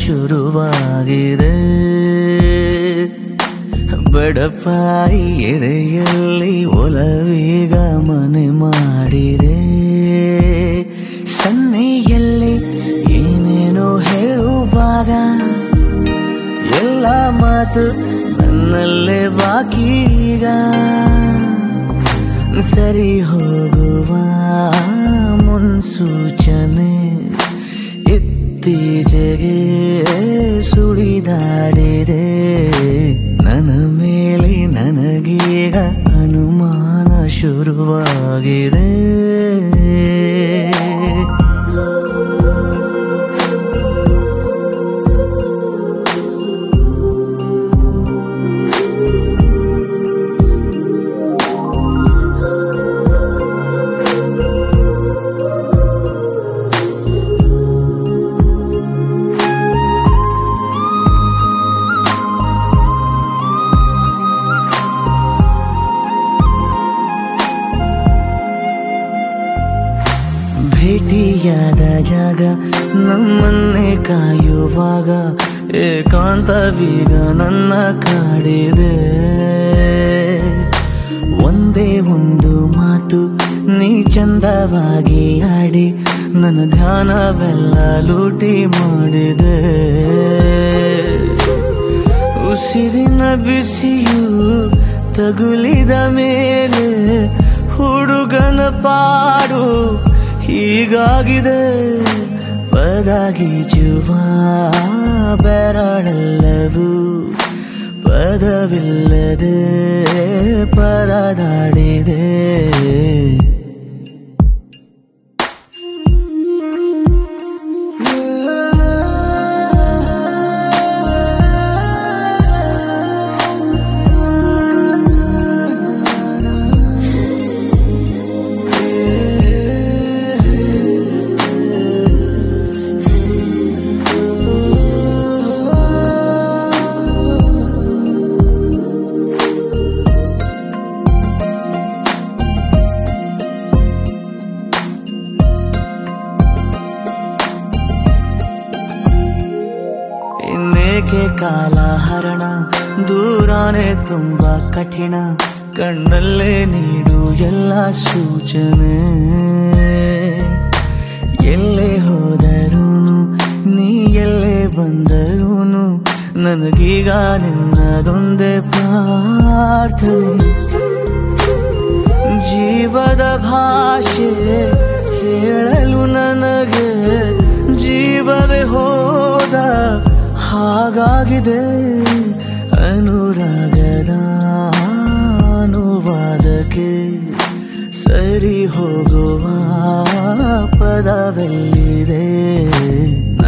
ಶುರುವಾಗಿದೆ ಬಡಪಾಯಿ ಎದೆಯಲ್ಲಿ ಒಲವೀಗ ಮನೆ ಮಾಡಿದೆ ಸನ್ನೆಯಲ್ಲಿ ಏನೇನೋ ಹೇಳುವಾಗ ಎಲ್ಲ ಮಾತು ನನ್ನಲ್ಲೇ ಬಾಕಿ ಈಗ ಸರಿ ಹೋಗುವ ಮುನ್ಸೂಚನೆ ಇತ್ತೀಚೆಗೆ ಸುಳಿದಾಡಿದೆ ನನ್ನ ಮೇಲೆ ನನಗೀಗ ಅನುಮಾನ ಶುರುವಾಗಿದೆ ಭೇಟಿಯಾದ ಜಾಗ ನಮ್ಮನ್ನೇ ಕಾಯುವಾಗ ಏಕಾಂತವೀಗ ನನ್ನ ಕಾಡಿದೆ ಒಂದೇ ಒಂದು ಮಾತು ನೀ ಚಂದವಾಗಿ ಆಡಿ ನನ್ನ ಧ್ಯಾನವೆಲ್ಲ ಲೂಟಿ ಮಾಡಿದೆ ಉಸಿರಿನ ಬಿಸಿಯು ತಗುಲಿದ ಮೇಲೆ ಹುಡುಗನ ಪಾಡು ಹೀಗಾಗಿದೆ ಪದಗೀಜುವ ಬೆರಳೆಲ್ಲವೂ ಪದವಿಲ್ಲದೆ ಪರದಾಡಿದೆ ಇನ್ನೇಕೆ ಕಾಲ ಹರಣ ದೂರಾನೆ ತುಂಬಾ ಕಠಿಣ ಕಣ್ಣಲ್ಲೇ ನೀಡು ಎಲ್ಲ ಸೂಚನೆ ಎಲ್ಲೇ ಹೋದರೂ ನೀ ಎಲ್ಲೇ ಬಂದರೂನು ನನಗೀಗ ನಿನ್ನದೊಂದೇ ಪ್ರಾರ್ಥನೆ ಜೀವದ ಭಾಷೆ ಹೇಳಲು ನನಗೆ ಜೀವವೇ ಹೋದ ಹಾಗಾಗಿದೆ ಅನುರಾಗದ ಅನುವಾದಕ್ಕೆ ಸರಿ ಹೋಗುವ ಪದವೆಲ್ಲಿದೆ